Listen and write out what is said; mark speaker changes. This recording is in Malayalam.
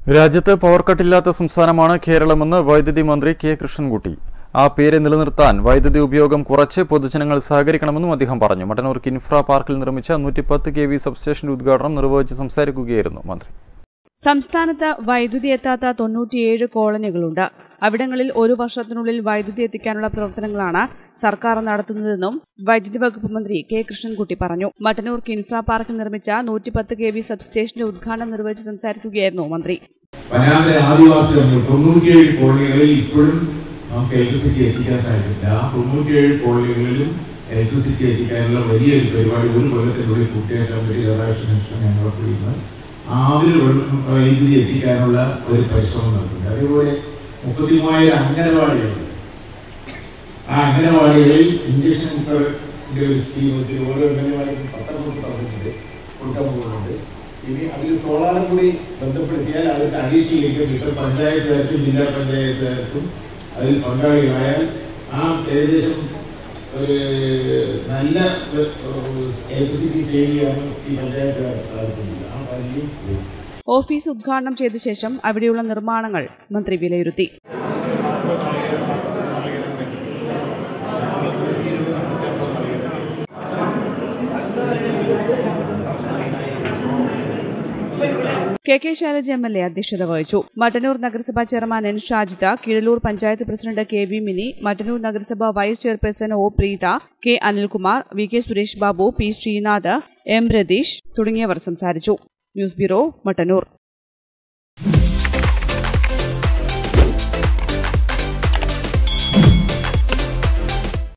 Speaker 1: രാജ്യത്ത് പവർ കട്ടില്ലാത്ത സംസ്ഥാനമാണ് കേരളമെന്ന് വൈദ്യുതി മന്ത്രി കെ കൃഷ്ണൻകുട്ടി ആ പേര് നിലനിർത്താൻ വൈദ്യുതി ഉപയോഗം കുറച്ച് പൊതുജനങ്ങൾ സഹകരിക്കണമെന്നും അദ്ദേഹം പറഞ്ഞു മട്ടന്നൂർ കിൻഫ്ര പാർക്കിൽ നിർമ്മിച്ച നൂറ്റി പത്ത് കെ വി സബ്സ്റ്റേഷന്റെ ഉദ്ഘാടനം നിർവഹിച്ച് സംസാരിക്കുകയായിരുന്നു മന്ത്രി
Speaker 2: സംസ്ഥാനത്ത് വൈദ്യുതി എത്താത്ത തൊണ്ണൂറ്റിയേഴ് കോളനികളുണ്ട് അവിടങ്ങളിൽ ഒരു വർഷത്തിനുള്ളിൽ വൈദ്യുതി എത്തിക്കാനുള്ള പ്രവർത്തനങ്ങളാണ് സർക്കാർ നടത്തുന്നതെന്നും വൈദ്യുതി വകുപ്പ് മന്ത്രി കെ കൃഷ്ണൻകുട്ടി പറഞ്ഞു മട്ടന്നൂർ കിൻഫ്ര പാർക്കിൽ നിർമ്മിച്ച നൂറ്റിപ്പത്ത് കെ വി സബ്സ്റ്റേഷന്റെ ഉദ്ഘാടനം നിർവഹിച്ച് സംസാരിക്കുകയായിരുന്നു മന്ത്രി
Speaker 3: വനാന്തര ആദിവാസികൾ തൊണ്ണൂറ്റിയേഴ് കോളനികളിൽ ഇപ്പോഴും നമുക്ക് ഇലക്ട്രിസിറ്റി എത്തിക്കാൻ സാധിക്കില്ല ആ തൊണ്ണൂറ്റിയേഴ് കോളനികളിലും ഇലക്ട്രിസിറ്റി എത്തിക്കാനുള്ള വലിയൊരു പരിപാടി ഒരു കൊല്ലത്തിനുള്ളിൽ പൂർത്തിയാക്കാൻ വേണ്ടി രാധാകൃഷ്ണ മിഷൻ ഞങ്ങളൊക്കെ ഇന്ന് ആവിൽ വെള്ളം വൈദ്യുതി എത്തിക്കാനുള്ള ഒരു പരിശ്രമം നടത്തുന്നത് അതേപോലെ മുപ്പത്തി മൂവായിരം അംഗനവാടികൾ ആ അംഗനവാടികളിൽ ഇഞ്ചക്ഷൻ കുക്കറിന്റെ ഒരു സ്കീം വെച്ച് ഓരോ അംഗനവാടിക്കും പത്തൊമ്പത് പറഞ്ഞിട്ടുണ്ട് കൊടുക്കാൻ പോകുന്നുണ്ട് ഇനി അതിൽ സോളാറും കൂടി ബന്ധപ്പെടുത്തിയാൽ അവർക്ക് അഡീഷണൽ ഇൻകം കിട്ടും പഞ്ചായത്തുകാർക്കും ജില്ലാ പഞ്ചായത്തുകാർക്കും അതിൽ പങ്കാളികളായാൽ ആ ഏകദേശം ഒരു നല്ല ഇലക്ട്രിസിറ്റി സേവ് ചെയ്യാനും ഈ പഞ്ചായത്തുകാർക്ക് സാധിക്കുന്നില്ല ആ സാധിക്കും
Speaker 2: ഓഫീസ് ഉദ്ഘാടനം ചെയ്ത ശേഷം അവിടെയുള്ള നിർമ്മാണങ്ങൾ മന്ത്രി വിലയിരുത്തി K K Shailaja M L A അധ്യക്ഷത വഹിച്ചു മട്ടന്നൂർ നഗരസഭാ chairman N Shajida Keezhallur panchayat president K V Mini Mattannur നഗരസഭ vice chairperson O Preetha K Anilkumar V K Suresh Babu P Sreenath M Ratheesh തുടങ്ങിയവർ സംസാരിച്ചു ന്യൂസ് ബ്യൂറോ മട്ടന്നൂർ